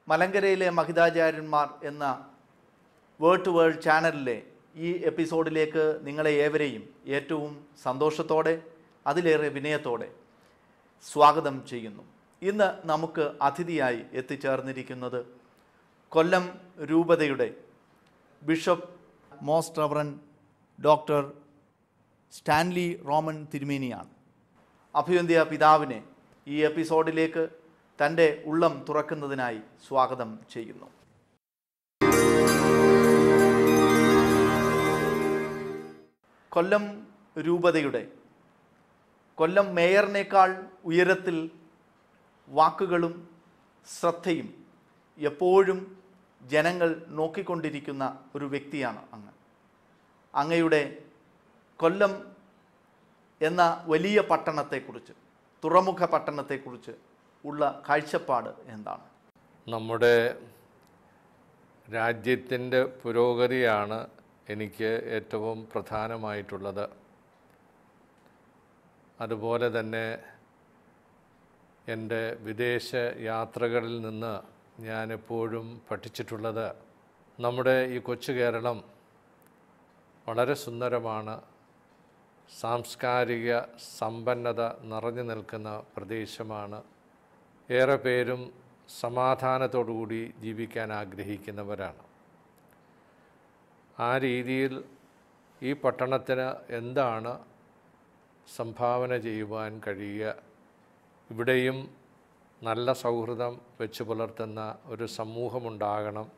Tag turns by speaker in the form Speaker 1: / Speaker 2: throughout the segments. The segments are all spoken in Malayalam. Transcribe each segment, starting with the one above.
Speaker 1: മലങ്കരയിലെ മഹിതാചാര്യന്മാർ എന്ന വേർഡ് ടു വേൾഡ് ചാനലിലെ ഈ എപ്പിസോഡിലേക്ക് നിങ്ങളെ ഏവരെയും ഏറ്റവും സന്തോഷത്തോടെ അതിലേറെ വിനയത്തോടെ സ്വാഗതം ചെയ്യുന്നു ഇന്ന് നമുക്ക് അതിഥിയായി എത്തിച്ചേർന്നിരിക്കുന്നത് കൊല്ലം രൂപതയുടെ bishop most reverend doctor Stanley Roman തിരുമേനിയാണ് അഭിവന്ധ്യ പിതാവിനെ ഈ എപ്പിസോഡിലേക്ക് തൻ്റെ ഉള്ളം തുറക്കുന്നതിനായി സ്വാഗതം ചെയ്യുന്നു കൊല്ലം രൂപതയുടെ കൊല്ലം മേയറിനേക്കാൾ ഉയരത്തിൽ വാക്കുകളും ശ്രദ്ധയും എപ്പോഴും ജനങ്ങൾ നോക്കിക്കൊണ്ടിരിക്കുന്ന ഒരു വ്യക്തിയാണ് അങ്ങ് അങ്ങയുടെ കൊല്ലം എന്ന വലിയ പട്ടണത്തെക്കുറിച്ച് തുറമുഖ പട്ടണത്തെക്കുറിച്ച് ഉള്ള കാഴ്ചപ്പാട് എന്താണ്
Speaker 2: നമ്മുടെ രാജ്യത്തിൻ്റെ പുരോഗതിയാണ് എനിക്ക് ഏറ്റവും പ്രധാനമായിട്ടുള്ളത് അതുപോലെ തന്നെ എൻ്റെ വിദേശ യാത്രകളിൽ നിന്ന് ഞാൻ എപ്പോഴും പഠിച്ചിട്ടുള്ളത് നമ്മുടെ ഈ കൊച്ചു കേരളം വളരെ സുന്ദരമാണ് സാംസ്കാരിക സമ്പന്നത നിറഞ്ഞു നിൽക്കുന്ന പ്രദേശമാണ് ഏറെ പേരും സമാധാനത്തോടുകൂടി ജീവിക്കാൻ ആഗ്രഹിക്കുന്നവരാണ് ആ രീതിയിൽ ഈ പട്ടണത്തിന് എന്താണ് സംഭാവന ചെയ്യുവാൻ കഴിയുക ഇവിടെയും നല്ല സൗഹൃദം വെച്ച് പുലർത്തുന്ന ഒരു സമൂഹമുണ്ടാകണം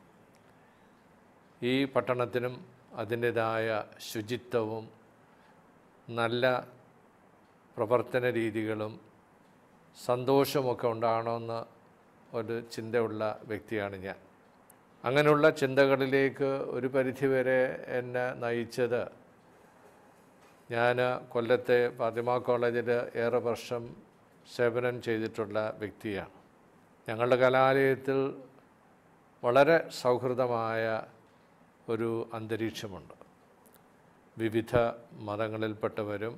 Speaker 2: ഈ പട്ടണത്തിനും അതിൻ്റെതായ ശുചിത്വവും നല്ല പ്രവർത്തന രീതികളും സന്തോഷമൊക്കെ ഉണ്ടാകണമെന്ന് ഒരു ചിന്തയുള്ള വ്യക്തിയാണ് ഞാൻ അങ്ങനെയുള്ള ചിന്തകളിലേക്ക് ഒരു പരിധിവരെ എന്നെ നയിച്ചത് ഞാൻ കൊല്ലത്തെ ഫാത്തിമ കോളേജിൽ ഏറെ വർഷം സേവനം ചെയ്തിട്ടുള്ള വ്യക്തിയാണ് ഞങ്ങളുടെ കലാലയത്തിൽ വളരെ സൗഹൃദമായ ഒരു അന്തരീക്ഷമുണ്ട് വിവിധ മതങ്ങളിൽപ്പെട്ടവരും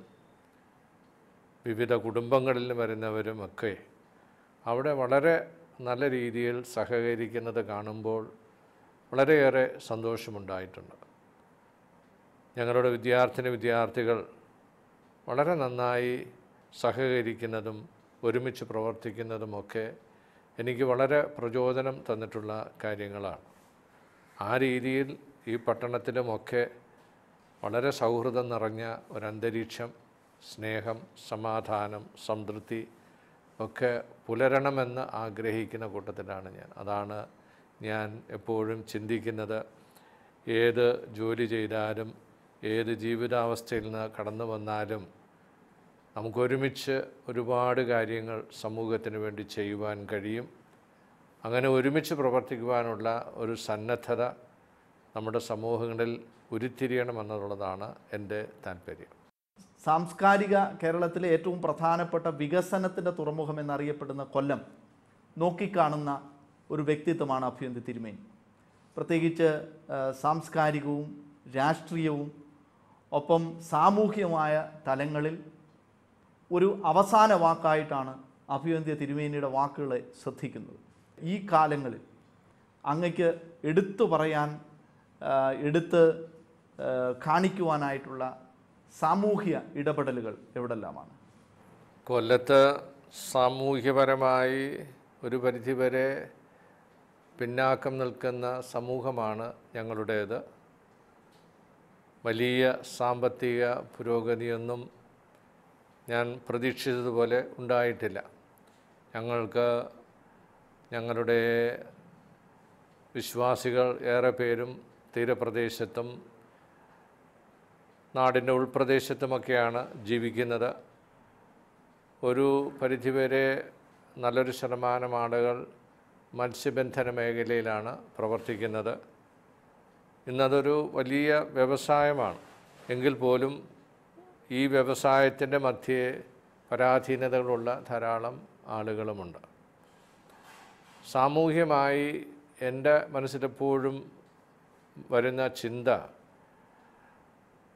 Speaker 2: വിവിധ കുടുംബങ്ങളിൽ നിന്ന് വരുന്നവരും ഒക്കെ അവിടെ വളരെ നല്ല രീതിയിൽ സഹകരിക്കുന്നത് കാണുമ്പോൾ വളരെയേറെ സന്തോഷമുണ്ടായിട്ടുണ്ട് ഞങ്ങളുടെ വിദ്യാർത്ഥിനി വിദ്യാർത്ഥികൾ വളരെ നന്നായി സഹകരിക്കുന്നതും ഒരുമിച്ച് പ്രവർത്തിക്കുന്നതുമൊക്കെ എനിക്ക് വളരെ പ്രചോദനം തന്നിട്ടുള്ള കാര്യങ്ങളാണ് ആ രീതിയിൽ ഈ പട്ടണത്തിലുമൊക്കെ വളരെ സൗഹൃദം നിറഞ്ഞ ഒരന്തരീക്ഷം സ്നേഹം സമാധാനം സംതൃപ്തി ഒക്കെ പുലരണമെന്ന് ആഗ്രഹിക്കുന്ന കൂട്ടത്തിലാണ് ഞാൻ അതാണ് ഞാൻ എപ്പോഴും ചിന്തിക്കുന്നത് ഏത് ജോലി ചെയ്താലും ഏത് ജീവിതാവസ്ഥയിൽ നിന്ന് കടന്നു വന്നാലും നമുക്കൊരുമിച്ച് ഒരുപാട് കാര്യങ്ങൾ സമൂഹത്തിന് വേണ്ടി ചെയ്യുവാൻ കഴിയും അങ്ങനെ ഒരുമിച്ച് പ്രവർത്തിക്കുവാനുള്ള ഒരു സന്നദ്ധത നമ്മുടെ സമൂഹങ്ങളിൽ ഉരുത്തിരിയണമെന്നുള്ളതാണ് എൻ്റെ താല്പര്യം
Speaker 1: സാംസ്കാരിക കേരളത്തിലെ ഏറ്റവും പ്രധാനപ്പെട്ട വികസനത്തിൻ്റെ തുറമുഖം എന്നറിയപ്പെടുന്ന കൊല്ലം നോക്കിക്കാണുന്ന ഒരു വ്യക്തിത്വമാണ് അഭ്യന്തി തിരുമേനി പ്രത്യേകിച്ച് ആ, സാംസ്കാരികവും രാഷ്ട്രീയവും ഒപ്പം സാമൂഹികമായ തലങ്ങളിൽ ഒരു അവസാന വാക്കായിട്ടാണ് അഭിവന്ധ്യ തിരുമേനിയുടെ വാക്കുകളെ ശ്രദ്ധിക്കുന്നത് ഈ കാലങ്ങളിൽ അങ്ങയ്ക്ക് എടുത്തു പറയാൻ ആ, എടുത്ത് ആ, കാണിക്കുവാനായിട്ടുള്ള സാമൂഹ്യ ഇടപെടലുകൾ എവിടെല്ലാമാണ്
Speaker 2: കൊല്ലത്ത് സാമൂഹ്യപരമായി ഒരു പരിധിവരെ പിന്നാക്കം നിൽക്കുന്ന സമൂഹമാണ് ഞങ്ങളുടേത് വലിയ സാമ്പത്തിക പുരോഗതിയൊന്നും ഞാൻ പ്രതീക്ഷിച്ചതുപോലെ ഉണ്ടായിട്ടില്ല ഞങ്ങൾക്ക് ഞങ്ങളുടെ വിശ്വാസികൾ ഏറെ പേരും തീരപ്രദേശത്തും നാടിൻ്റെ ഉൾപ്രദേശത്തുമൊക്കെയാണ് ജീവിക്കുന്നത് ഒരു പരിധിവരെ നല്ലൊരു ശതമാനം ആളുകൾ മത്സ്യബന്ധന മേഖലയിലാണ് പ്രവർത്തിക്കുന്നത് ഇന്നതൊരു വലിയ വ്യവസായമാണ് എങ്കിൽ പോലും ഈ വ്യവസായത്തിൻ്റെ മധ്യേ പരാധീനതകളുള്ള ധാരാളം ആളുകളുമുണ്ട് സാമൂഹ്യമായി എൻ്റെ മനസ്സിലെപ്പോഴും വരുന്ന ചിന്ത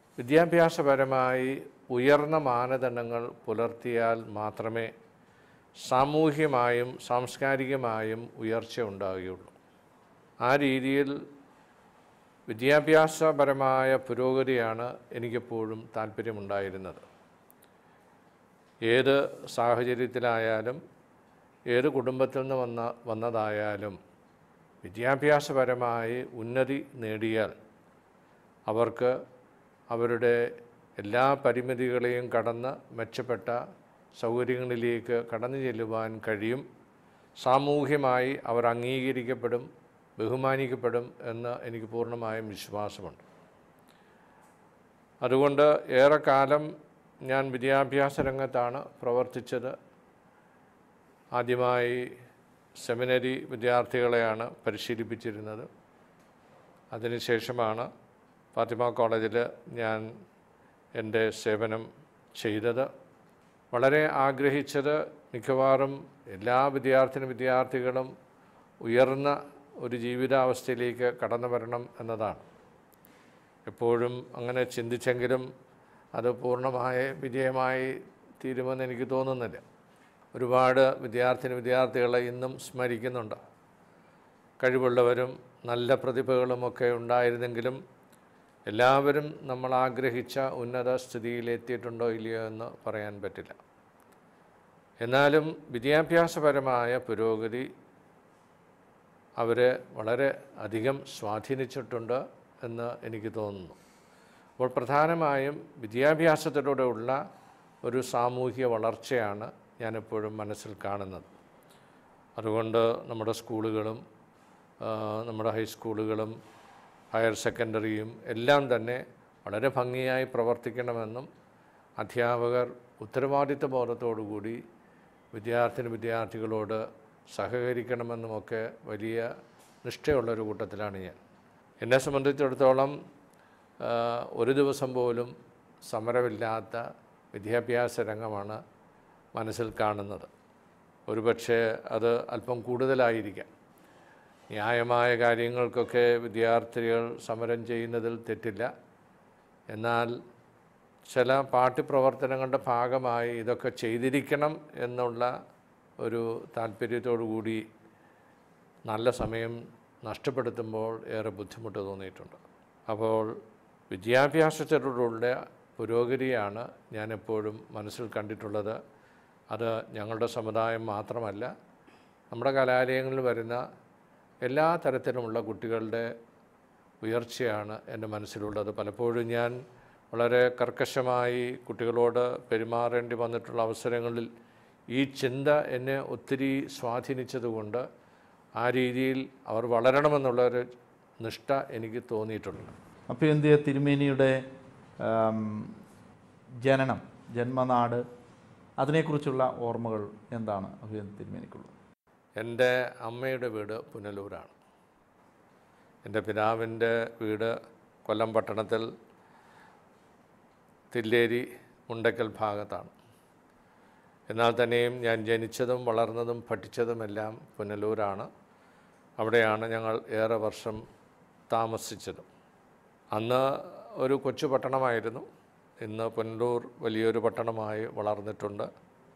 Speaker 2: വിദ്യാഭ്യാസപരമായി ഉയർന്ന മാനദണ്ഡങ്ങൾ പുലർത്തിയാൽ മാത്രമേ സാമൂഹ്യമായും സാംസ്കാരികമായും ഉയർച്ച ഉണ്ടാകുകയുള്ളൂ ആ രീതിയിൽ വിദ്യാഭ്യാസപരമായ പുരോഗതിയാണ് എനിക്കെപ്പോഴും താല്പര്യമുണ്ടായിരുന്നത് ഏത് സാഹചര്യത്തിലായാലും ഏത് കുടുംബത്തിൽ നിന്ന് വന്ന വന്നതായാലും വിദ്യാഭ്യാസപരമായി ഉന്നതി നേടിയാൽ അവർക്ക് അവരുടെ എല്ലാ പരിമിതികളെയും കടന്ന് മെച്ചപ്പെട്ട സൗകര്യങ്ങളിലേക്ക് കടന്നു ചെല്ലുവാൻ കഴിയും സാമൂഹ്യമായി അവർ അംഗീകരിക്കപ്പെടും ബഹുമാനിക്കപ്പെടും എന്ന് എനിക്ക് പൂർണ്ണമായും വിശ്വാസമുണ്ട് അതുകൊണ്ട് ഏറെക്കാലം ഞാൻ വിദ്യാഭ്യാസ രംഗത്താണ് പ്രവർത്തിച്ചത് ആദ്യമായി സെമിനറി വിദ്യാർത്ഥികളെയാണ് പരിശീലിപ്പിച്ചിരുന്നത് അതിനുശേഷമാണ് ഫാത്തിമ കോളേജിൽ ഞാൻ എൻ്റെ സേവനം ചെയ്തത് വളരെ ആഗ്രഹിച്ചത് മിക്കവാറും എല്ലാ വിദ്യാർത്ഥിനി വിദ്യാർത്ഥികളും ഉയർന്ന ഒരു ജീവിതാവസ്ഥയിലേക്ക് കടന്നു വരണം എന്നതാണ് എപ്പോഴും അങ്ങനെ ചിന്തിച്ചെങ്കിലും അത് പൂർണ്ണമായ വിജയമായി തീരുമെന്ന് എനിക്ക് തോന്നുന്നില്ല ഒരുപാട് വിദ്യാർത്ഥിനി വിദ്യാർത്ഥികളെ ഇന്നും സ്മരിക്കുന്നുണ്ട് കഴിവുള്ളവരും നല്ല പ്രതിഭകളുമൊക്കെ ഉണ്ടായിരുന്നെങ്കിലും എല്ലാവരും നമ്മൾ ആഗ്രഹിച്ച ഉന്നത സ്ഥിതിയിൽ എത്തിയിട്ടുണ്ടോ ഇല്ലയോ എന്ന് പറയാൻ പറ്റില്ല എന്നാലും വിദ്യാഭ്യാസപരമായ പുരോഗതി അവരെ വളരെ അധികം സ്വാധീനിച്ചിട്ടുണ്ട് എന്ന് എനിക്ക് തോന്നുന്നു അപ്പോൾ പ്രധാനമായും വിദ്യാഭ്യാസത്തിലൂടെയുള്ള ഒരു സാമൂഹിക വളർച്ചയാണ് ഞാനെപ്പോഴും മനസ്സിൽ കാണുന്നത് അതുകൊണ്ട് നമ്മുടെ സ്കൂളുകളും ആ, നമ്മുടെ ഹൈസ്കൂളുകളും ഹയർ സെക്കൻഡറിയും എല്ലാം തന്നെ വളരെ ഭംഗിയായി പ്രവർത്തിക്കണമെന്നും അധ്യാപകർ ഉത്തരവാദിത്ത ബോധത്തോടുകൂടി വിദ്യാർത്ഥിനി വിദ്യാർത്ഥികളോട് സഹകരിക്കണമെന്നുമൊക്കെ വലിയ നിഷ്ഠയുള്ളൊരു കൂട്ടത്തിലാണ് ഞാൻ എന്നെ സംബന്ധിച്ചിടത്തോളം ആ, ഒരു ദിവസം പോലും സമരമില്ലാത്ത വിദ്യാഭ്യാസ രംഗമാണ് മനസ്സിൽ കാണുന്നത് ഒരുപക്ഷെ അത് അല്പം കൂടുതലായിരിക്കാം ന്യായമായ കാര്യങ്ങൾക്കൊക്കെ വിദ്യാർത്ഥികൾ സമരം ചെയ്യുന്നതിൽ തെറ്റില്ല എന്നാൽ ചില പാഠ്യപ്രവർത്തനങ്ങളുടെ ഭാഗമായി ഇതൊക്കെ ചെയ്തിരിക്കണം എന്നുള്ള ഒരു താല്പര്യത്തോടു കൂടി നല്ല സമയം നഷ്ടപ്പെടുത്തുമ്പോൾ ഏറെ ബുദ്ധിമുട്ട് തോന്നിയിട്ടുണ്ട് അപ്പോൾ വിദ്യാഭ്യാസത്തിലൂടെ പുരോഗതിയാണ് ഞാനെപ്പോഴും മനസ്സിൽ കണ്ടിട്ടുള്ളത് അത് ഞങ്ങളുടെ സമുദായം മാത്രമല്ല നമ്മുടെ കലാലയങ്ങളിൽ വരുന്ന എല്ലാ തരത്തിലുമുള്ള കുട്ടികളുടെ ഉയർച്ചയാണ് എൻ്റെ മനസ്സിലുള്ളത് പലപ്പോഴും ഞാൻ വളരെ കർക്കശമായി കുട്ടികളോട് പെരുമാറേണ്ടി വന്നിട്ടുള്ള അവസരങ്ങളിൽ ഈ ചിന്ത എന്നെ ഒത്തിരി സ്വാധീനിച്ചതുകൊണ്ട് ആ രീതിയിൽ അവർ വളരണമെന്നുള്ളൊരു നിഷ്ഠ എനിക്ക് തോന്നിയിട്ടുണ്ട്
Speaker 1: അഭ്യന്ത്യ തിരുമേനിയുടെ ആം, ജനനം ജന്മനാട് അതിനെക്കുറിച്ചുള്ള ഓർമ്മകൾ എന്താണ് അഭ്യന്ത്യ തിരുമേനിക്കുള്ളത്
Speaker 2: എൻ്റെ അമ്മയുടെ വീട് പുനലൂരാണ് എൻ്റെ പിതാവിൻ്റെ വീട് കൊല്ലം പട്ടണത്തിൽ തില്ലേരി മുണ്ടക്കൽ ഭാഗത്താണ് എന്നാൽ തന്നെയും ഞാൻ ജനിച്ചതും വളർന്നതും പഠിച്ചതുമെല്ലാം പുനലൂരാണ് അവിടെയാണ് ഞങ്ങൾ ഏറെ വർഷം താമസിച്ചത് അന്ന് ഒരു കൊച്ചു പട്ടണമായിരുന്നു ഇന്ന് പുനലൂർ വലിയൊരു പട്ടണമായി വളർന്നിട്ടുണ്ട്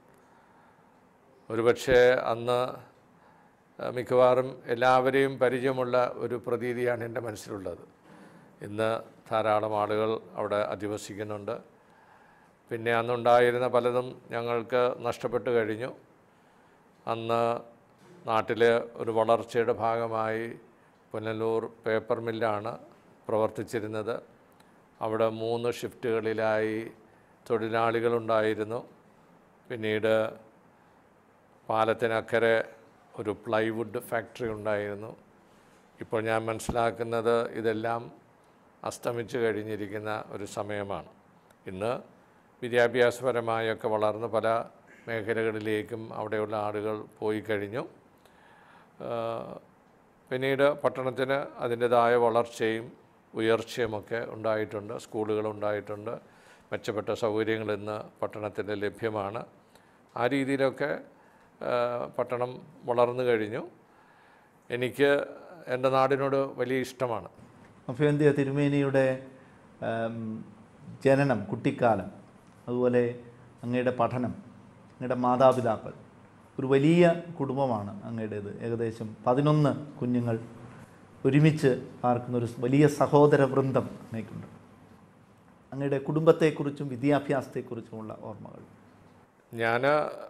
Speaker 2: ഒരുപക്ഷെ അന്ന് അഹ് മിക്കവാറും എല്ലാവരെയും പരിചയമുള്ള ഒരു പ്രതീതിയാണ് എൻ്റെ മനസ്സിലുള്ളത് ഇന്ന് ധാരാളം ആളുകൾ അവിടെ അധിവസിക്കുന്നുണ്ട് പിന്നെ അന്നുണ്ടായിരുന്ന പലതും ഞങ്ങൾക്ക് നഷ്ടപ്പെട്ടു കഴിഞ്ഞു അന്ന് നാട്ടിൽ ഒരു വളർച്ചയുടെ ഭാഗമായി പുനലൂർ പേപ്പർ മില്ലാണ് പ്രവർത്തിച്ചിരുന്നത് അവിടെ മൂന്ന് ഷിഫ്റ്റുകളിലായി തൊഴിലാളികളുണ്ടായിരുന്നു പിന്നീട് പാലത്തിനക്കരെ ഒരു പ്ലൈവുഡ് ഫാക്ടറി ഉണ്ടായിരുന്നു ഇപ്പോൾ ഞാൻ മനസ്സിലാക്കുന്നത് ഇതെല്ലാം അസ്തമിച്ചു കഴിഞ്ഞിരിക്കുന്ന ഒരു സമയമാണ് ഇന്ന് വിദ്യാഭ്യാസപരമായൊക്കെ വളർന്ന് പല മേഖലകളിലേക്കും അവിടെയുള്ള ആളുകൾ പോയി കഴിഞ്ഞു ആ, പിന്നീട് പട്ടണത്തിന് അതിൻ്റെതായ വളർച്ചയും ഉയർച്ചയുമൊക്കെ ഉണ്ടായിട്ടുണ്ട് സ്കൂളുകൾ ഉണ്ടായിട്ടുണ്ട് മെച്ചപ്പെട്ട സൗകര്യങ്ങൾ ഇന്ന് പട്ടണത്തിൽ ലഭ്യമാണ് ആ രീതിയിലൊക്കെ ആ, പട്ടണം വളർന്നു കഴിഞ്ഞു എനിക്ക് എൻ്റെ നാടിനോട് വലിയ ഇഷ്ടമാണ്
Speaker 1: അഭ്യന്ത്യ തിരുമേനിയുടെ ആം, ജനനം കുട്ടിക്കാലം അതുപോലെ അങ്ങയുടെ പഠനം അങ്ങയുടെ മാതാപിതാക്കൾ ഒരു വലിയ കുടുംബമാണ് അങ്ങയുടേത് ഏകദേശം പതിനൊന്ന് കുഞ്ഞുങ്ങൾ ഒരുമിച്ച് പാർക്കുന്ന ഒരു വലിയ സഹോദര വൃന്ദം അങ്ങേക്കുണ്ട് അങ്ങയുടെ കുടുംബത്തെക്കുറിച്ചും വിദ്യാഭ്യാസത്തെക്കുറിച്ചുമുള്ള ഓർമ്മകൾ
Speaker 2: ഞാൻ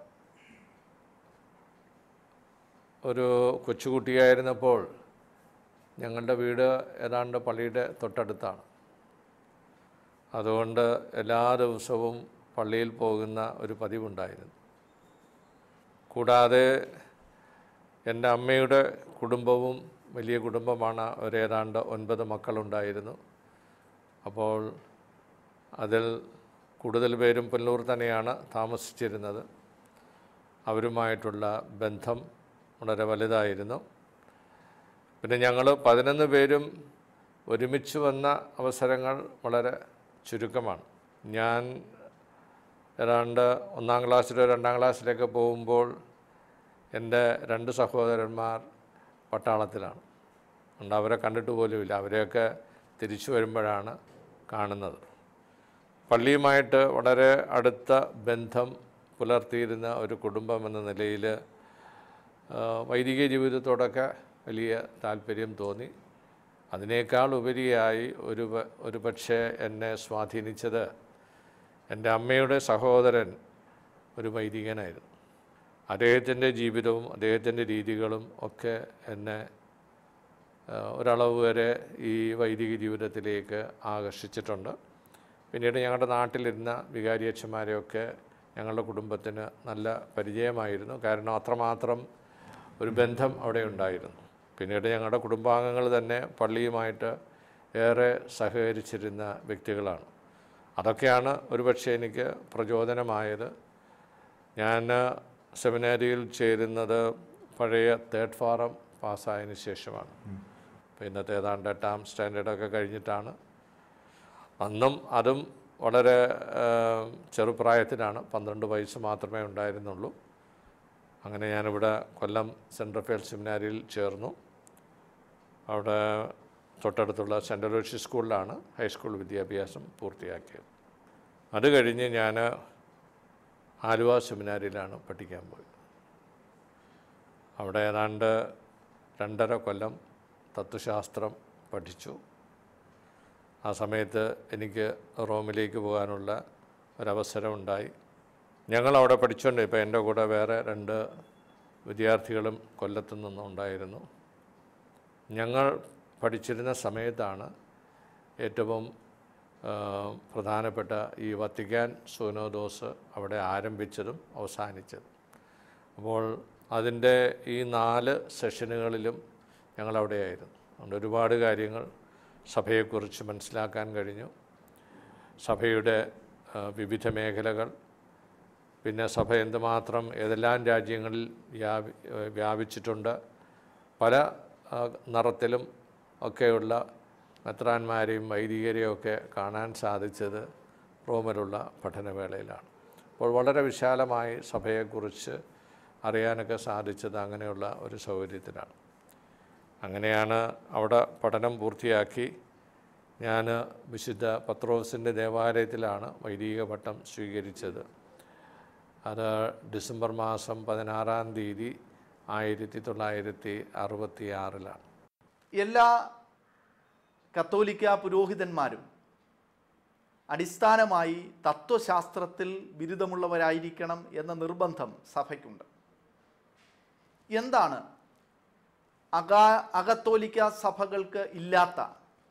Speaker 2: ഒരു കൊച്ചുകുട്ടിയായിരുന്നപ്പോൾ ഞങ്ങളുടെ വീട് ഏതാണ്ട് പള്ളിയുടെ തൊട്ടടുത്താണ് അതുകൊണ്ട് എല്ലാ ദിവസവും പള്ളിയിൽ പോകുന്ന ഒരു പതിവുണ്ടായിരുന്നു കൂടാതെ എൻ്റെ അമ്മയുടെ കുടുംബവും വലിയ കുടുംബമാണ് ഒരു ഏതാണ്ട് ഒൻപത് മക്കളുണ്ടായിരുന്നു അപ്പോൾ അതിൽ കൂടുതൽ പേരും പുല്ലൂർ തന്നെയാണ് താമസിച്ചിരുന്നത് അവരുമായിട്ടുള്ള ബന്ധം വളരെ വലുതായിരുന്നു പിന്നെ ഞങ്ങൾ പതിനൊന്ന് പേരും ഒരുമിച്ച് വന്ന അവസരങ്ങൾ വളരെ ചുരുക്കമാണ് ഞാൻ ഏതാണ്ട് ഒന്നാം ക്ലാസ്സിലോ രണ്ടാം ക്ലാസ്സിലൊക്കെ പോകുമ്പോൾ എൻ്റെ രണ്ട് സഹോദരന്മാർ പട്ടാളത്തിലാണ് അതുകൊണ്ട് അവരെ കണ്ടിട്ട് പോലുമില്ല അവരെയൊക്കെ തിരിച്ചു വരുമ്പോഴാണ് കാണുന്നത് പള്ളിയുമായിട്ട് വളരെ അടുത്ത ബന്ധം പുലർത്തിയിരുന്ന ഒരു കുടുംബം എന്ന നിലയിൽ വൈദിക ജീവിതത്തോടൊക്കെ വലിയ താല്പര്യം തോന്നി അതിനേക്കാൾ ഉപരിയായി ഒരു പ- ഒരു പക്ഷേ എന്നെ സ്വാധീനിച്ചത് എൻ്റെ അമ്മയുടെ സഹോദരൻ ഒരു വൈദികനായിരുന്നു അദ്ദേഹത്തിൻ്റെ ജീവിതവും അദ്ദേഹത്തിൻ്റെ രീതികളും ഒക്കെ എന്നെ ആ, ഒരളവ് വരെ ഈ വൈദിക ജീവിതത്തിലേക്ക് ആകർഷിച്ചിട്ടുണ്ട് പിന്നീട് ഞങ്ങളുടെ നാട്ടിലിരുന്ന വികാരിയച്ഛന്മാരെയൊക്കെ ഞങ്ങളുടെ കുടുംബത്തിന് നല്ല പരിചയമായിരുന്നു കാരണം അത്രമാത്രം ഒരു ബന്ധം അവിടെ ഉണ്ടായിരുന്നു പിന്നീട് ഞങ്ങളുടെ കുടുംബാംഗങ്ങൾ തന്നെ പള്ളിയുമായിട്ട് ഏറെ സഹകരിച്ചിരുന്ന വ്യക്തികളാണ് അതൊക്കെയാണ് ഒരുപക്ഷെ എനിക്ക് പ്രചോദനമായത് ഞാൻ സെമിനാരിയിൽ ചേരുന്നത് പഴയ തേർഡ് ഫാറം പാസ്സായതിനു ശേഷമാണ് അപ്പോൾ ഇന്നത്തെ ഏതാണ്ട് എട്ടാം സ്റ്റാൻഡേർഡൊക്കെ കഴിഞ്ഞിട്ടാണ് അന്നും അതും വളരെ ആ, ചെറുപ്രായത്തിലാണ് പന്ത്രണ്ട് വയസ്സ് മാത്രമേ ഉണ്ടായിരുന്നുള്ളൂ അങ്ങനെ ഞാനിവിടെ കൊല്ലം സെൻറ്റ് റഫേൽ സെമിനാരിയിൽ ചേർന്നു അവിടെ തൊട്ടടുത്തുള്ള സെൻറ്റ് ലോഷി സ്കൂളിലാണ് ഹൈസ്കൂൾ വിദ്യാഭ്യാസം പൂർത്തിയാക്കിയത് അത് കഴിഞ്ഞ് ഞാൻ ആലുവ സെമിനാരിയിലാണ് പഠിക്കാൻ പോയത് അവിടെ ഏതാണ്ട് രണ്ടര കൊല്ലം തത്വശാസ്ത്രം പഠിച്ചു ആ സമയത്ത് എനിക്ക് റോമിലേക്ക് പോകാനുള്ള ഒരവസരമുണ്ടായി ഞങ്ങൾ അവിടെ പഠിച്ചുകൊണ്ട് ഇപ്പോൾ എൻ്റെ കൂടെ വേറെ രണ്ട് വിദ്യാർത്ഥികളും കൊല്ലത്തു നിന്നും ഉണ്ടായിരുന്നു ഞങ്ങൾ പഠിച്ചിരുന്ന സമയത്താണ് ഏറ്റവും ആ, പ്രധാനപ്പെട്ട ഈ വത്തിക്കാൻ സൂനോദോസ് അവിടെ ആരംഭിച്ചതും അവസാനിച്ചതും അപ്പോൾ അതിൻ്റെ ഈ നാല് സെഷനുകളിലും ഞങ്ങളവിടെയായിരുന്നു അതുകൊണ്ട് ഒരുപാട് കാര്യങ്ങൾ സഭയെക്കുറിച്ച് മനസ്സിലാക്കാൻ കഴിഞ്ഞു സഭയുടെ ആ, വിവിധ മേഖലകൾ പിന്നെ സഭ എന്തുമാത്രം ഏതെല്ലാം രാജ്യങ്ങളിൽ വ്യാപി വ്യാപിച്ചിട്ടുണ്ട് പല ആ, നിറത്തിലും ഒക്കെയുള്ള മെത്രാന്മാരെയും വൈദികരെയും ഒക്കെ കാണാൻ സാധിച്ചത് റോമിലുള്ള പഠനവേളയിലാണ് അപ്പോൾ വളരെ വിശാലമായി സഭയെക്കുറിച്ച് അറിയാനൊക്കെ സാധിച്ചത് അങ്ങനെയുള്ള ഒരു സൗകര്യത്തിലാണ് അങ്ങനെയാണ് അവിടെ പഠനം പൂർത്തിയാക്കി ഞാൻ വിശുദ്ധ പത്രോസിൻ്റെ ദേവാലയത്തിലാണ് വൈദിക പട്ടം സ്വീകരിച്ചത് അത് ഡിസംബർ മാസം പതിനാറാം തീയതി ആയിരത്തി തൊള്ളായിരത്തി അറുപത്തി ആറിലാണ്
Speaker 1: എല്ലാ കത്തോലിക്ക പുരോഹിതന്മാരും അടിസ്ഥാനമായി തത്വശാസ്ത്രത്തിൽ ബിരുദമുള്ളവരായിരിക്കണം എന്ന നിർബന്ധം സഭയ്ക്കുണ്ട് എന്താണ് അകാ അകത്തോലിക്ക സഭകൾക്ക് ഇല്ലാത്ത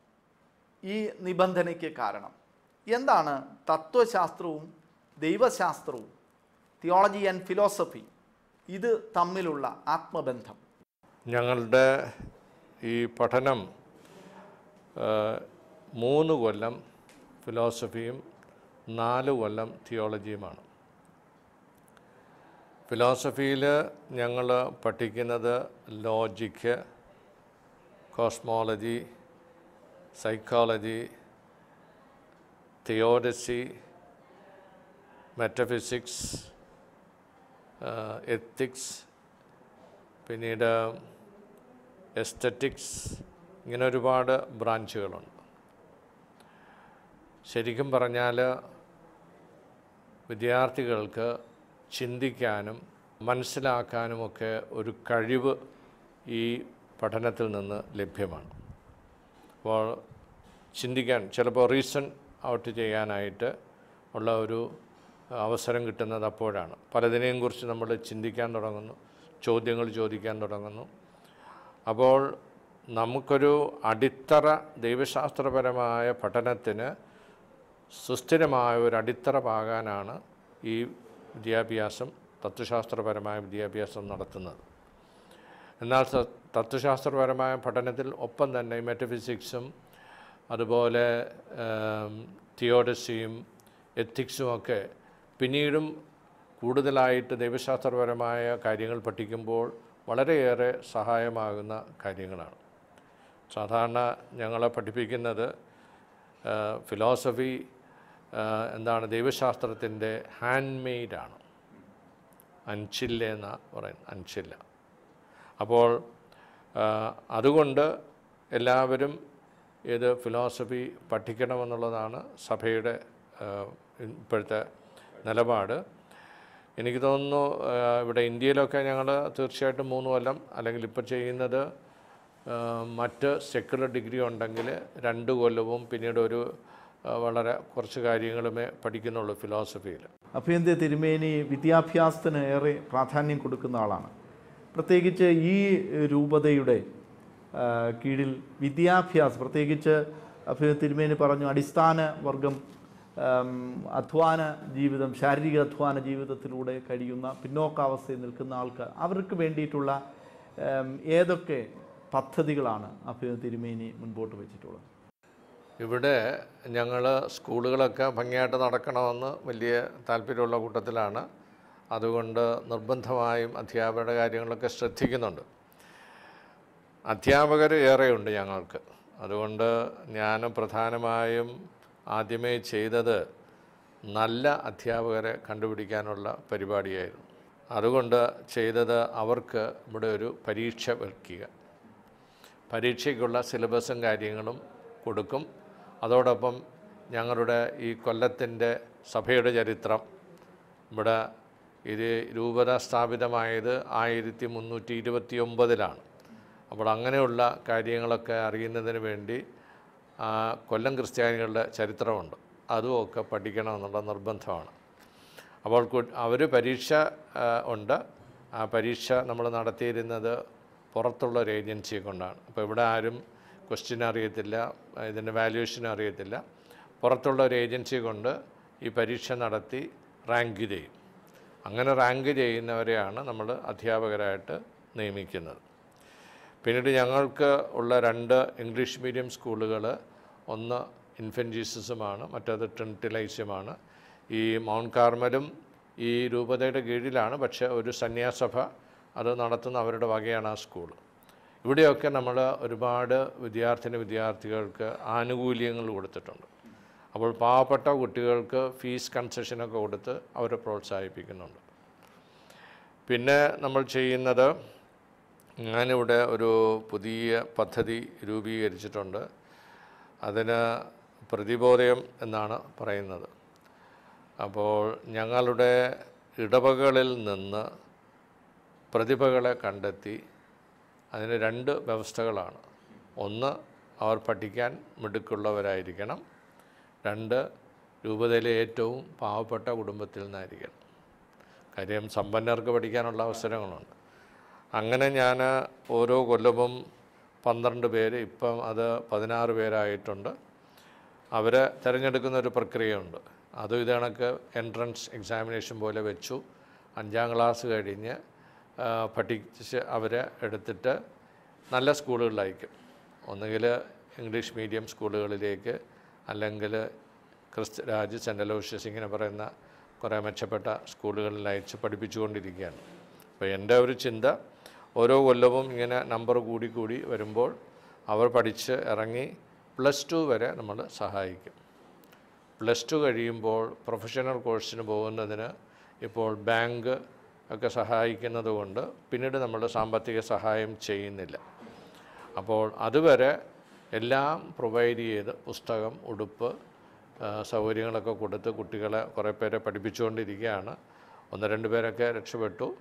Speaker 1: ഈ നിബന്ധനയ്ക്ക് കാരണം എന്താണ് തത്വശാസ്ത്രവും ദൈവശാസ്ത്രവും തിയോളജി ആൻഡ് ഫിലോസഫി ഇത് തമ്മിലുള്ള ആത്മബന്ധം
Speaker 2: ഞങ്ങളുടെ ഈ പഠനം ആ, മൂന്ന് കൊല്ലം ഫിലോസഫിയും നാല് കൊല്ലം തിയോളജിയുമാണ് ഫിലോസഫിയിൽ ഞങ്ങൾ പഠിക്കുന്നത് logic cosmology psychology theodicy metaphysics ethics പിന്നീട് എസ്തറ്റിക്സ് ഇങ്ങനെ ഒരുപാട് ബ്രാഞ്ചുകളുണ്ട് ശരിക്കും പറഞ്ഞാൽ വിദ്യാർത്ഥികൾക്ക് ചിന്തിക്കാനും മനസ്സിലാക്കാനുമൊക്കെ ഒരു കഴിവ് ഈ പഠനത്തിൽ നിന്ന് ലഭ്യമാണ് അപ്പോൾ ചിന്തിക്കാൻ ചിലപ്പോൾ റീസൺ ഔട്ട് ചെയ്യാനായിട്ട് ഉള്ള ഒരു അവസരം കിട്ടുന്നത് അപ്പോഴാണ് പലതിനെയും കുറിച്ച് നമ്മൾ ചിന്തിക്കാൻ തുടങ്ങുന്നു ചോദ്യങ്ങൾ ചോദിക്കാൻ തുടങ്ങുന്നു അപ്പോൾ നമുക്കൊരു അടിത്തറ ദൈവശാസ്ത്രപരമായ പഠനത്തിന് സുസ്ഥിരമായ ഒരു അടിത്തറ പാകാനാണ് ഈ വിദ്യാഭ്യാസം തത്വശാസ്ത്രപരമായ വിദ്യാഭ്യാസം നടത്തുന്നത് എന്നാൽ സ- തത്വശാസ്ത്രപരമായ പഠനത്തിൽ ഒപ്പം തന്നെ മെറ്റഫിസിക്സും അതുപോലെ തിയോഡസിയും എത്തിക്സും ഒക്കെ പിന്നീടും കൂടുതലായിട്ട് ദൈവശാസ്ത്രപരമായ കാര്യങ്ങൾ പഠിക്കുമ്പോൾ വളരെയേറെ സഹായമാകുന്ന കാര്യങ്ങളാണ് സാധാരണ ഞങ്ങളെ പഠിപ്പിക്കുന്നത് ഫിലോസഫി എന്താണ് ദൈവശാസ്ത്രത്തിൻ്റെ ഹാൻഡ് മെയ്ഡാണ് അൻചില്ല എന്നാ പറയുന്നത് അൻചില്ല അപ്പോൾ ആ, അതുകൊണ്ട് എല്ലാവരും ഇത് ഫിലോസഫി പഠിക്കണമെന്നുള്ളതാണ് സഭയുടെ ആ, ഇപ്പോഴത്തെ നിലപാട് എനിക്ക് തോന്നുന്നു ആ, ഇവിടെ ഇന്ത്യയിലൊക്കെ ഞങ്ങൾ തീർച്ചയായിട്ടും മൂന്ന് കൊല്ലം അല്ലെങ്കിൽ ഇപ്പോൾ ചെയ്യുന്നത് ആ, മറ്റ് സെക്കുലർ ഡിഗ്രി ഉണ്ടെങ്കിൽ രണ്ട് കൊല്ലവും പിന്നീട് ഒരു ആ, വളരെ കുറച്ച് കാര്യങ്ങളുമേ പഠിക്കുന്നുള്ളൂ ഫിലോസഫിയിൽ
Speaker 1: അഭ്യന്തര തിരുമേനി വിദ്യാഭ്യാസത്തിന് ഏറെ പ്രാധാന്യം കൊടുക്കുന്ന ആളാണ് പ്രത്യേകിച്ച് ഈ രൂപതയുടെ ആ, കീഴിൽ വിദ്യാഭ്യാസം പ്രത്യേകിച്ച് അഭ്യന്തര തിരുമേനി പറഞ്ഞു അടിസ്ഥാന വർഗം ആം, അധ്വാന ജീവിതം ശാരീരിക അധ്വാന ജീവിതത്തിലൂടെ കഴിയുന്ന പിന്നോക്കാവസ്ഥയിൽ നിൽക്കുന്ന ആൾക്ക് അവർക്ക് വേണ്ടിയിട്ടുള്ള ആം, ഏതൊക്കെ പദ്ധതികളാണ് അഭ്യന്തര തിരുമേനി മുൻപോട്ട് വെച്ചിട്ടുള്ളത്
Speaker 2: ഇവിടെ ഞങ്ങൾ സ്കൂളുകളൊക്കെ ഭംഗിയായിട്ട് നടക്കണമെന്ന് വലിയ താല്പര്യമുള്ള കൂട്ടത്തിലാണ് അതുകൊണ്ട് നിർബന്ധമായും അധ്യാപകരുടെ കാര്യങ്ങളൊക്കെ ശ്രദ്ധിക്കുന്നുണ്ട് അധ്യാപകർ ഏറെയുണ്ട് ഞങ്ങൾക്ക് അതുകൊണ്ട് ഞാൻ പ്രധാനമായും ആദ്യമേ ചെയ്തത് നല്ല അധ്യാപകരെ കണ്ടുപിടിക്കാനുള്ള പരിപാടിയായിരുന്നു അതുകൊണ്ട് ചെയ്തത് അവർക്ക് ഇവിടെ ഒരു പരീക്ഷ വയ്ക്കുക പരീക്ഷയ്ക്കുള്ള സിലബസും കാര്യങ്ങളും കൊടുക്കും അതോടൊപ്പം ഞങ്ങളുടെ ഈ കൊല്ലത്തിൻ്റെ സഭയുടെ ചരിത്രം ഇവിടെ ഇത് രൂപത സ്ഥാപിതമായത് ആയിരത്തി മുന്നൂറ്റി ഇരുപത്തി ഒമ്പതിലാണ് അപ്പോൾ അങ്ങനെയുള്ള കാര്യങ്ങളൊക്കെ അറിയുന്നതിന് വേണ്ടി ആ, കൊല്ലം ക്രിസ്ത്യാനികളുടെ ചരിത്രമുണ്ട് അതുമൊക്കെ പഠിക്കണമെന്നുള്ള നിർബന്ധമാണ് അപ്പോൾ അവർ പരീക്ഷ ആ, ഉണ്ട് ആ പരീക്ഷ നമ്മൾ നടത്തിയിരുന്നത് പുറത്തുള്ള ഒരു ഏജൻസിയെ കൊണ്ടാണ് അപ്പോൾ ഇവിടെ ആരും ക്വസ്റ്റ്യൻ അറിയത്തില്ല ഇതിൻ്റെ വാല്യുവേഷൻ അറിയത്തില്ല പുറത്തുള്ള ഒരു ഏജൻസി കൊണ്ട് ഈ പരീക്ഷ നടത്തി റാങ്ക് ചെയ്യും അങ്ങനെ റാങ്ക് ചെയ്യുന്നവരെയാണ് നമ്മൾ അധ്യാപകരായിട്ട് നിയമിക്കുന്നത് പിന്നീട് ഞങ്ങൾക്ക് ഉള്ള രണ്ട് ഇംഗ്ലീഷ് മീഡിയം സ്കൂളുകൾ ഒന്ന് ഇൻഫൻറ്റ് ജീസസുമാണ് മറ്റേത് ട്രിനിറ്റിലൈസ്യമാണ് ഈ മൗണ്ട് കാർമലും ഈ രൂപതയുടെ കീഴിലാണ് പക്ഷേ ഒരു സന്യാസഭ അത് നടത്തുന്ന അവരുടെ വകയാണ് ആ സ്കൂൾ ഇവിടെയൊക്കെ നമ്മൾ ഒരുപാട് വിദ്യാർത്ഥിനി വിദ്യാർത്ഥികൾക്ക് ആനുകൂല്യങ്ങൾ കൊടുത്തിട്ടുണ്ട് അപ്പോൾ പാവപ്പെട്ട കുട്ടികൾക്ക് ഫീസ് കൺസെഷനൊക്കെ കൊടുത്ത് അവരെ പ്രോത്സാഹിപ്പിക്കുന്നുണ്ട് പിന്നെ നമ്മൾ ചെയ്യുന്നത് ഞാനിവിടെ ഒരു പുതിയ പദ്ധതി രൂപീകരിച്ചിട്ടുണ്ട് അതിന് പ്രതിബോധയം എന്നാണ് പറയുന്നത് അപ്പോൾ ഞങ്ങളുടെ ഇടവകളിൽ നിന്ന് പ്രതിഭകളെ കണ്ടെത്തി അതിന് രണ്ട് വ്യവസ്ഥകളാണ് ഒന്ന് അവർ പഠിക്കാൻ മിടുക്കുള്ളവരായിരിക്കണം രണ്ട് രൂപതയിലെ ഏറ്റവും പാവപ്പെട്ട കുടുംബത്തിൽ നിന്നായിരിക്കണം കാര്യം സമ്പന്നർക്ക് പഠിക്കാനുള്ള അവസരങ്ങളുണ്ട് അങ്ങനെ ഞാൻ ഓരോ കൊല്ലവും പന്ത്രണ്ട് പേര് ഇപ്പം അത് പതിനാറ് പേരായിട്ടുണ്ട് അവരെ തിരഞ്ഞെടുക്കുന്ന ഒരു പ്രക്രിയയുണ്ട് അതും ഇത് കണക്ക് എൻട്രൻസ് എക്സാമിനേഷൻ പോലെ വെച്ചു അഞ്ചാം ക്ലാസ് കഴിഞ്ഞ് ആ, പഠിച്ച് അവരെ എടുത്തിട്ട് നല്ല സ്കൂളുകളിലയക്കും ഒന്നുകിൽ ഇംഗ്ലീഷ് മീഡിയം സ്കൂളുകളിലേക്ക് അല്ലെങ്കിൽ ക്രിസ്തു രാജ് സെൻ്റ് അലോഷ്യസ് ഇങ്ങനെ പറയുന്ന കുറേ മെച്ചപ്പെട്ട സ്കൂളുകളിൽ അയച്ച് പഠിപ്പിച്ചുകൊണ്ടിരിക്കുകയാണ് അപ്പോൾ എൻ്റെ ഒരു ചിന്ത ഓരോ കൊല്ലവും ഇങ്ങനെ നമ്പർ കൂടി കൂടി വരുമ്പോൾ അവർ പഠിച്ച് ഇറങ്ങി പ്ലസ് ടു വരെ നമ്മൾ സഹായിക്കും പ്ലസ് ടു കഴിയുമ്പോൾ പ്രൊഫഷണൽ കോഴ്സിന് പോകുന്നതിന് ഇപ്പോൾ ബാങ്ക് ഒക്കെ സഹായിക്കുന്നത് കൊണ്ട് പിന്നീട് നമ്മൾ സാമ്പത്തിക സഹായം ചെയ്യുന്നില്ല അപ്പോൾ അതുവരെ എല്ലാം പ്രൊവൈഡ് ചെയ്ത് പുസ്തകം ഉടുപ്പ് ആ, സൗകര്യങ്ങളൊക്കെ കൊടുത്ത് കുട്ടികളെ കുറേ പേരെ പഠിപ്പിച്ചുകൊണ്ടിരിക്കുകയാണ് ഒന്ന് രണ്ട് പേരൊക്കെ രക്ഷപ്പെട്ടു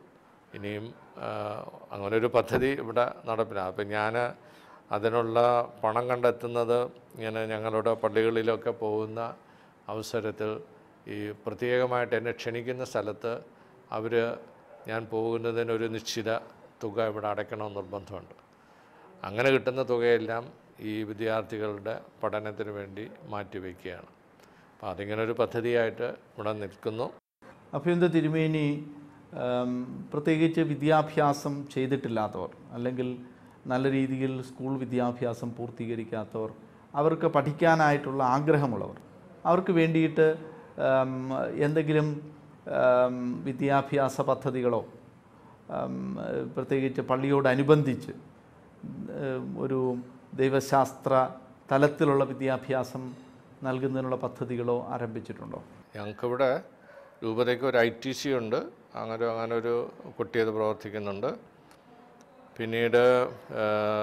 Speaker 2: ഇനിയും ആ, അങ്ങനൊരു പദ്ധതി ഇവിടെ നടപ്പിലാണ് അപ്പം ഞാൻ അതിനുള്ള പണം കണ്ടെത്തുന്നത് ഇങ്ങനെ ഞങ്ങളുടെ പള്ളികളിലൊക്കെ പോകുന്ന അവസരത്തിൽ ഈ പ്രത്യേകമായിട്ട് എന്നെ ക്ഷണിക്കുന്ന സ്ഥലത്ത് അവർ ഞാൻ പോകുന്നതിന് ഒരു നിശ്ചിത തുക ഇവിടെ അടയ്ക്കണമെന്ന് നിർബന്ധമുണ്ട് അങ്ങനെ കിട്ടുന്ന തുകയെല്ലാം ഈ വിദ്യാർത്ഥികളുടെ പഠനത്തിന് വേണ്ടി മാറ്റിവെക്കുകയാണ് അപ്പോൾ അതിങ്ങനെ ഒരു പദ്ധതിയായിട്ട് ഇവിടെ നിൽക്കുന്നു
Speaker 1: അഭ്യന്ത തിരുമേനി ആം, പ്രത്യേകിച്ച് വിദ്യാഭ്യാസം ചെയ്തിട്ടില്ലാത്തവർ അല്ലെങ്കിൽ നല്ല രീതിയിൽ സ്കൂൾ വിദ്യാഭ്യാസം പൂർത്തീകരിക്കാത്തവർ അവർക്ക് പഠിക്കാനായിട്ടുള്ള ആഗ്രഹമുള്ളവർ അവർക്ക് വേണ്ടിയിട്ട് ആം, എന്തെങ്കിലും ആം, വിദ്യാഭ്യാസ പദ്ധതികളോ ആം, പ്രത്യേകിച്ച് പള്ളിയോടനുബന്ധിച്ച് ഉം, ഒരു ദൈവശാസ്ത്ര തലത്തിലുള്ള വിദ്യാഭ്യാസം നൽകുന്നതിനുള്ള പദ്ധതികളോ ആരംഭിച്ചിട്ടുണ്ടോ
Speaker 2: ഞങ്ങൾക്കിവിടെ രൂപതയ്ക്ക് ഒരു ഐ ടി സി ഉണ്ട് അങ്ങനെ അങ്ങനെ ഒരു കുട്ടി അത് പ്രവർത്തിക്കുന്നുണ്ട് പിന്നീട് ആ,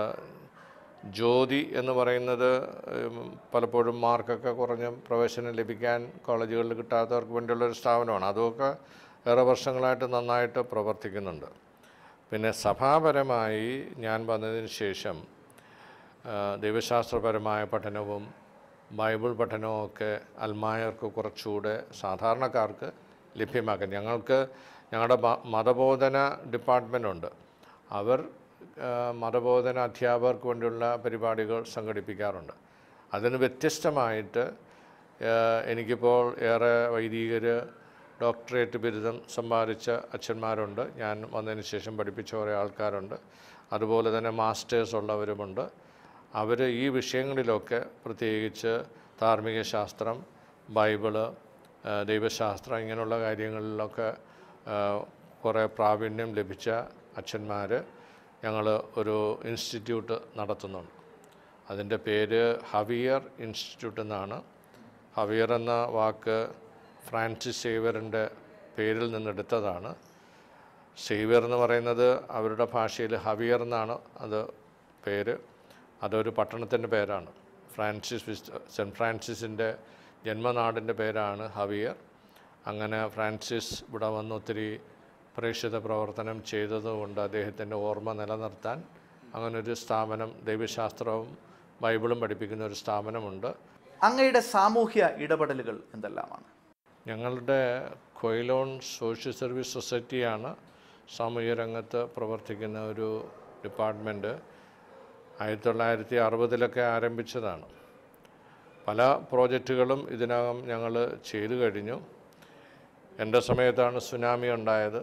Speaker 2: ജ്യോതി എന്ന് പറയുന്നത് ഉം, പലപ്പോഴും മാർക്കൊക്കെ കുറഞ്ഞ് പ്രവേശനം ലഭിക്കാൻ കോളേജുകളിൽ കിട്ടാത്തവർക്ക് വേണ്ടിയുള്ള ഒരു സ്ഥാപനമാണ് അതുമൊക്കെ ഏറെ വർഷങ്ങളായിട്ട് നന്നായിട്ട് പ്രവർത്തിക്കുന്നുണ്ട് പിന്നെ സഭാപരമായി ഞാൻ വന്നതിന് ശേഷം ആ, ദൈവശാസ്ത്രപരമായ പഠനവും ബൈബിൾ പഠനവും ഒക്കെ അൽമായർക്ക് കുറച്ചുകൂടെ സാധാരണക്കാർക്ക് ലഭ്യമാക്കാൻ ഞങ്ങൾക്ക് ഞങ്ങളുടെ മ- മതബോധന ഡിപ്പാർട്ട്മെൻ്റ് ഉണ്ട് അവർ ആ, മതബോധന അധ്യാപകർക്ക് വേണ്ടിയുള്ള പരിപാടികൾ സംഘടിപ്പിക്കാറുണ്ട് അതിന് വ്യത്യസ്തമായിട്ട് ആ, എനിക്കിപ്പോൾ ഏറെ വൈദികർ ഡോക്ടറേറ്റ് ബിരുദം സമ്പാദിച്ച അച്ഛന്മാരുണ്ട് ഞാൻ വന്നതിന് ശേഷം പഠിപ്പിച്ച കുറേ ആൾക്കാരുണ്ട് അതുപോലെ തന്നെ മാസ്റ്റേഴ്സ് ഉള്ളവരുമുണ്ട് അവർ ഈ വിഷയങ്ങളിലൊക്കെ പ്രത്യേകിച്ച് ധാർമ്മിക ശാസ്ത്രം ബൈബിള് ആ, ദൈവശാസ്ത്രം ഇങ്ങനെയുള്ള കാര്യങ്ങളിലൊക്കെ ആ, കുറേ പ്രാവീണ്യം ലഭിച്ച അച്ഛന്മാർ ഞങ്ങൾ ഒരു ഇൻസ്റ്റിറ്റ്യൂട്ട് നടത്തുന്നുണ്ട് അതിൻ്റെ പേര് ഹവിയർ ഇൻസ്റ്റിറ്റ്യൂട്ട് എന്നാണ് ഹവിയർ എന്ന വാക്ക് ഫ്രാൻസിസ് സേവറിൻ്റെ പേരിൽ നിന്നെടുത്തതാണ് സേവിയർ എന്ന് പറയുന്നത് അവരുടെ ഭാഷയിൽ ഹവിയർ എന്നാണ് അത് പേര് അതൊരു പട്ടണത്തിൻ്റെ പേരാണ് ഫ്രാൻസിസ് വിസ് സെൻറ്റ് ഫ്രാൻസിസിൻ്റെ ജന്മനാടിൻ്റെ പേരാണ് ഹവിയർ അങ്ങനെ ഫ്രാൻസിസ് ഇവിടെ വന്ന് ഒത്തിരി പ്രേക്ഷിത പ്രവർത്തനം ചെയ്തതുകൊണ്ട് അദ്ദേഹത്തിൻ്റെ ഓർമ്മ നിലനിർത്താൻ അങ്ങനൊരു സ്ഥാപനം ദൈവശാസ്ത്രവും ബൈബിളും പഠിപ്പിക്കുന്ന ഒരു സ്ഥാപനമുണ്ട്
Speaker 1: അങ്ങയുടെ സാമൂഹ്യ ഇടപെടലുകൾ എന്തെല്ലാമാണ്
Speaker 2: ഞങ്ങളുടെ കൊയിലോൺ സോഷ്യൽ സർവീസ് സൊസൈറ്റിയാണ് സാമൂഹ്യ രംഗത്ത് പ്രവർത്തിക്കുന്ന ഒരു ഡിപ്പാർട്ട്മെൻറ്റ് ആയിരത്തി തൊള്ളായിരത്തി അറുപതിലൊക്കെ ആരംഭിച്ചതാണ് പല പ്രോജക്റ്റുകളും ഇതിനകം ഞങ്ങൾ ചെയ്തു കഴിഞ്ഞു എൻ്റെ സമയത്താണ് സുനാമി ഉണ്ടായത്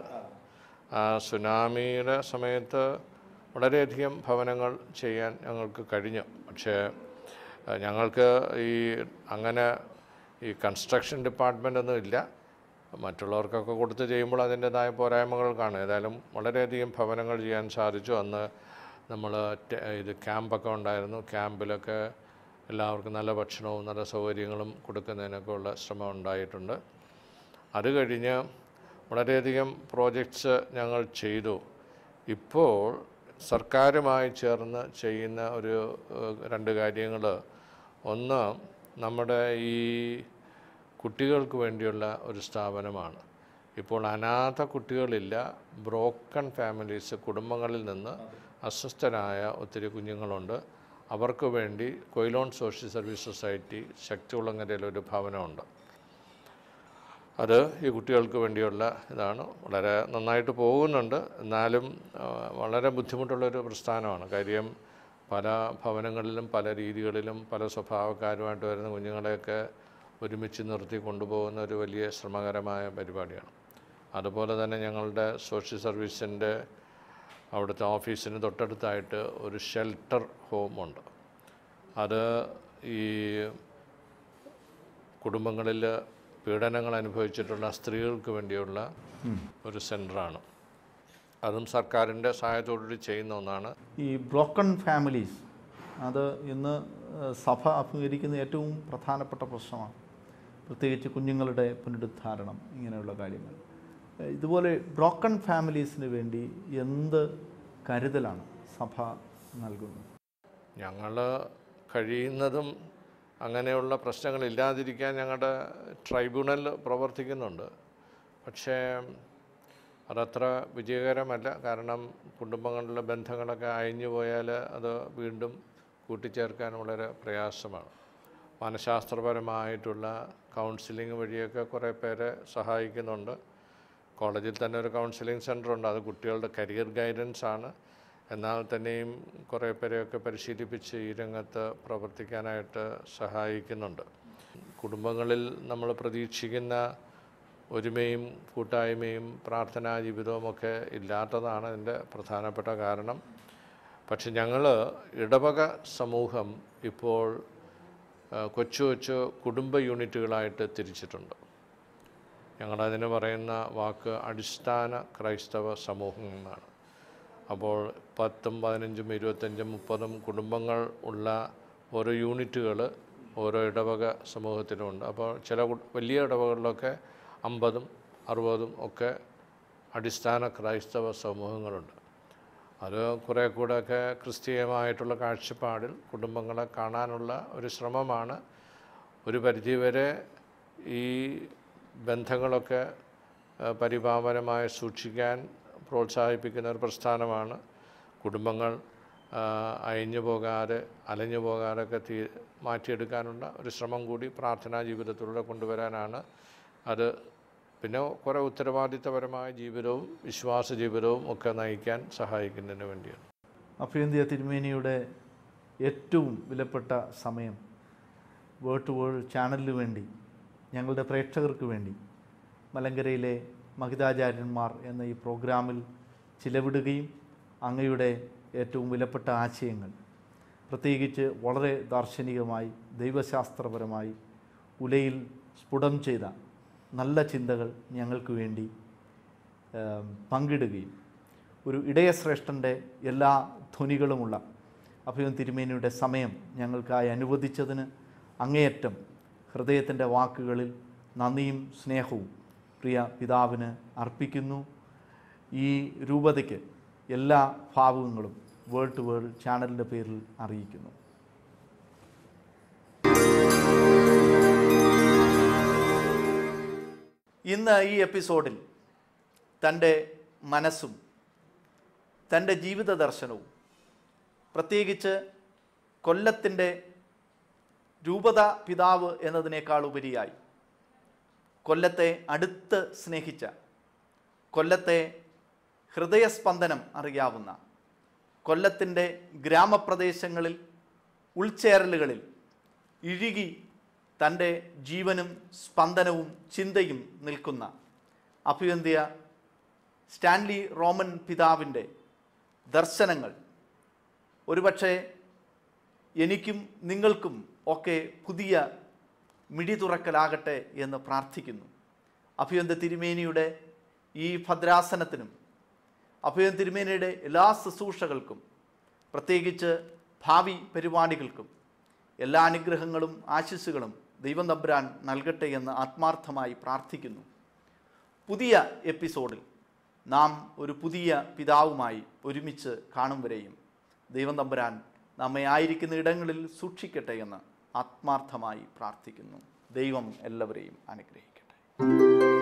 Speaker 2: ആ സുനാമിയുടെ സമയത്ത് വളരെയധികം ഭവനങ്ങൾ ചെയ്യാൻ ഞങ്ങൾക്ക് കഴിഞ്ഞു പക്ഷേ ആ, ഞങ്ങൾക്ക് ഈ അങ്ങനെ ഈ കൺസ്ട്രക്ഷൻ ഡിപ്പാർട്ട്മെൻ്റ് ഒന്നും ഇല്ല മറ്റുള്ളവർക്കൊക്കെ കൊടുത്ത് ചെയ്യുമ്പോൾ അതിൻ്റെതായ പോരായ്മകൾ കാണും ഏതായാലും വളരെയധികം ഭവനങ്ങൾ ചെയ്യാൻ സാധിച്ചു അന്ന് നമ്മൾ ടെ- ഇത് ക്യാമ്പൊക്കെ ഉണ്ടായിരുന്നു ക്യാമ്പിലൊക്കെ എല്ലാവർക്കും നല്ല ഭക്ഷണവും നല്ല സൗകര്യങ്ങളും കൊടുക്കുന്നതിനൊക്കെ ഉള്ള ശ്രമം ഉണ്ടായിട്ടുണ്ട് അത് കഴിഞ്ഞ് വളരെയധികം പ്രോജക്ട്സ് ഞങ്ങൾ ചെയ്തു ഇപ്പോൾ സർക്കാരുമായി ചേർന്ന് ചെയ്യുന്ന ഒരു ഏഹ്, രണ്ട് കാര്യങ്ങൾ ഒന്ന് നമ്മുടെ ഈ കുട്ടികൾക്ക് വേണ്ടിയുള്ള ഒരു സ്ഥാപനമാണ് ഇപ്പോൾ അനാഥ കുട്ടികളില്ല ബ്രോക്കൺ ഫാമിലീസ് കുടുംബങ്ങളിൽ നിന്ന് അസ്വസ്ഥരായ ഒത്തിരി കുഞ്ഞുങ്ങളുണ്ട് അവർക്ക് വേണ്ടി കൊയിലോൺ സോഷ്യൽ സർവീസ് സൊസൈറ്റി ശക്തികുളങ്ങരയിൽ ഒരു ഭവനമുണ്ട് അത് ഈ കുട്ടികൾക്ക് വേണ്ടിയുള്ള ഇതാണ് വളരെ നന്നായിട്ട് പോകുന്നുണ്ട് എന്നാലും ആ, വളരെ ബുദ്ധിമുട്ടുള്ളൊരു പ്രസ്ഥാനമാണ് കാര്യം പല ഭവനങ്ങളിലും പല രീതികളിലും പല സ്വഭാവക്കാരുമായിട്ട് വരുന്ന കുഞ്ഞുങ്ങളെയൊക്കെ ഒരുമിച്ച് നിർത്തി കൊണ്ടുപോകുന്ന ഒരു വലിയ ശ്രമകരമായ പരിപാടിയാണ് അതുപോലെ തന്നെ ഞങ്ങളുടെ സോഷ്യൽ സർവീസിൻ്റെ അവിടുത്തെ ഓഫീസിന് തൊട്ടടുത്തായിട്ട് ഒരു ഷെൽട്ടർ ഹോമുണ്ട് അത് ഈ കുടുംബങ്ങളിൽ പീഡനങ്ങൾ അനുഭവിച്ചിട്ടുള്ള സ്ത്രീകൾക്ക് വേണ്ടിയുള്ള ഒരു സെൻ്ററാണ് അതും സർക്കാരിൻ്റെ സഹായത്തോടുകൂടി ചെയ്യുന്ന ഒന്നാണ്
Speaker 1: ഈ ബ്രോക്കൺ ഫാമിലീസ് അത് ഇന്ന് ഏഹ്, സഭ അഭിമുഖീകരിക്കുന്ന ഏറ്റവും പ്രധാനപ്പെട്ട പ്രശ്നമാണ് പ്രത്യേകിച്ച് കുഞ്ഞുങ്ങളുടെ പുനരുദ്ധാരണം ഇങ്ങനെയുള്ള കാര്യങ്ങൾ ഏഹ്, ഇതുപോലെ ബ്രോക്കൺ ഫാമിലീസിന് വേണ്ടി എന്ത് കരുതലാണ് സഭ നൽകുന്നത്
Speaker 2: ഞങ്ങൾ കഴിയുന്നതും അങ്ങനെയുള്ള പ്രശ്നങ്ങൾ ഇല്ലാതിരിക്കാൻ ഞങ്ങളുടെ ട്രൈബ്യൂണൽ പ്രവർത്തിക്കുന്നുണ്ട് പക്ഷേ അതത്ര വിജയകരമല്ല കാരണം കുടുംബങ്ങളിലെ ബന്ധങ്ങളൊക്കെ അയഞ്ഞു പോയാൽ അത് വീണ്ടും കൂട്ടിച്ചേർക്കാൻ വളരെ പ്രയാസമാണ് മനഃശാസ്ത്രപരമായിട്ടുള്ള കൗൺസിലിംഗ് വഴിയൊക്കെ കുറേ പേരെ സഹായിക്കുന്നുണ്ട് കോളേജിൽ തന്നെ ഒരു കൗൺസിലിംഗ് സെൻ്റർ ഉണ്ട് അത് കുട്ടികളുടെ കരിയർ ഗൈഡൻസ് ആണ് എന്നാൽ തന്നെയും കുറേ പേരെയൊക്കെ പരിശീലിപ്പിച്ച് ഈ രംഗത്ത് പ്രവർത്തിക്കാനായിട്ട് സഹായിക്കുന്നുണ്ട് കുടുംബങ്ങളിൽ നമ്മൾ പ്രതീക്ഷിക്കുന്ന ഒരുമയും കൂട്ടായ്മയും പ്രാർത്ഥനാ ജീവിതവും ഒക്കെ ഇല്ലാത്തതാണ് ഇതിൻ്റെ പ്രധാനപ്പെട്ട കാരണം പക്ഷെ ഞങ്ങൾ ഇടവക സമൂഹം ഇപ്പോൾ ആ, കൊച്ചു കൊച്ചു കുടുംബ യൂണിറ്റുകളായിട്ട് തിരിച്ചിട്ടുണ്ട് ഞങ്ങളതിന് പറയുന്ന വാക്ക് അടിസ്ഥാന ക്രൈസ്തവ സമൂഹം എന്നാണ് അപ്പോൾ പത്തും പതിനഞ്ചും ഇരുപത്തഞ്ചും മുപ്പതും കുടുംബങ്ങൾ ഉള്ള ഓരോ യൂണിറ്റുകൾ ഓരോ ഇടവക സമൂഹത്തിലുമുണ്ട് അപ്പോൾ ചില കു- വലിയ ഇടവകളിലൊക്കെ അമ്പതും അറുപതും ഒക്കെ അടിസ്ഥാന ക്രൈസ്തവ സമൂഹങ്ങളുണ്ട് അത് കുറേ കൂടെയൊക്കെ ക്രിസ്തീയമായിട്ടുള്ള കാഴ്ചപ്പാടിൽ കുടുംബങ്ങളെ കാണാനുള്ള ഒരു ശ്രമമാണ് ഒരു പരിധിവരെ ഈ ബന്ധങ്ങളൊക്കെ ആ, പരിപാവനമായി സൂക്ഷിക്കാൻ പ്രോത്സാഹിപ്പിക്കുന്ന ഒരു പ്രസ്ഥാനമാണ് കുടുംബങ്ങൾ ആ, അയഞ്ഞു പോകാതെ അലഞ്ഞു പോകാതൊക്കെ തീ മാറ്റിയെടുക്കാനുള്ള ഒരു ശ്രമം കൂടി പ്രാർത്ഥനാ ജീവിതത്തിലൂടെ കൊണ്ടുവരാനാണ് അത് പിന്നെ കുറേ ഉത്തരവാദിത്തപരമായ ജീവിതവും വിശ്വാസ ജീവിതവും ഒക്കെ നയിക്കാൻ സഹായിക്കുന്നതിന് വേണ്ടിയാണ്
Speaker 1: അഭ്യന്തിയ തിരുമേനിയുടെ ഏറ്റവും വിലപ്പെട്ട സമയം വേർഡ് ടു വേൾഡ് ചാനലിന് വേണ്ടി ഞങ്ങളുടെ പ്രേക്ഷകർക്ക് വേണ്ടി മലങ്കരയിലെ മഹിതാചാര്യന്മാർ എന്ന ഈ പ്രോഗ്രാമിൽ ചിലവിടുകയും അങ്ങയുടെ ഏറ്റവും വിലപ്പെട്ട ആശയങ്ങൾ പ്രത്യേകിച്ച് വളരെ ദാർശനികമായി ദൈവശാസ്ത്രപരമായി ഉലയിൽ സ്ഫുടം ചെയ്ത നല്ല ചിന്തകൾ ഞങ്ങൾക്ക് വേണ്ടി ഏം, പങ്കിടുകയും ഒരു ഇടയശ്രേഷ്ഠൻ്റെ എല്ലാ ധ്വനികളുമുള്ള അഭയം തിരുമേനിയുടെ സമയം ഞങ്ങൾക്കായി അനുവദിച്ചതിന് അങ്ങേയറ്റം ഹൃദയത്തിൻ്റെ വാക്കുകളിൽ നന്ദിയും സ്നേഹവും പ്രിയ പിതാവിന് അർപ്പിക്കുന്നു ഈ രൂപതയ്ക്ക് എല്ലാ ഭാവുകങ്ങളും വേൾഡ് ടു വേൾഡ് ചാനലിൻ്റെ പേരിൽ അറിയിക്കുന്നു ഇന്ന് ഈ എപ്പിസോഡിൽ തൻ്റെ മനസ്സും തൻ്റെ ജീവിത ദർശനവും പ്രത്യേകിച്ച് കൊല്ലത്തിൻ്റെ രൂപത പിതാവ് എന്നതിനേക്കാൾ ഉപരിയായി കൊല്ലത്തെ അടുത്ത് സ്നേഹിച്ച കൊല്ലത്തെ ഹൃദയസ്പന്ദനം അറിയാവുന്ന കൊല്ലത്തിൻ്റെ ഗ്രാമപ്രദേശങ്ങളിൽ ഉൾച്ചേരലുകളിൽ ഇഴുകി തൻ്റെ ജീവനും സ്പന്ദനവും ചിന്തയും നിൽക്കുന്ന അഭിവന്ധ്യ സ്റ്റാൻലി റോമൻ പിതാവിൻ്റെ ദർശനങ്ങൾ ഒരുപക്ഷെ എനിക്കും നിങ്ങൾക്കും ഒക്കെ പുതിയ മിഴി തുറക്കലാകട്ടെ എന്ന് പ്രാർത്ഥിക്കുന്നു അഭിയന്ത തിരുമേനിയുടെ ഈ ഭദ്രാസനത്തിനും അഭിയന്ത തിരുമേനിയുടെ എല്ലാ ശുശ്രൂഷകൾക്കും പ്രത്യേകിച്ച് ഭാവി പരിപാടികൾക്കും എല്ലാ അനുഗ്രഹങ്ങളും ആശിസ്സുകളും ദൈവം തമ്പുരാൻ നൽകട്ടെ എന്ന് ആത്മാർത്ഥമായി പ്രാർത്ഥിക്കുന്നു പുതിയ എപ്പിസോഡിൽ നാം ഒരു പുതിയ പിതാവുമായി ഒരുമിച്ച് കാണും വരെയും ദൈവം തമ്പുരാൻ നമ്മെ ആയിരിക്കുന്ന ഇടങ്ങളിൽ സൂക്ഷിക്കട്ടെ എന്ന് ആത്മാർത്ഥമായി പ്രാർത്ഥിക്കുന്നു ദൈവം എല്ലാവരെയും അനുഗ്രഹിക്കട്ടെ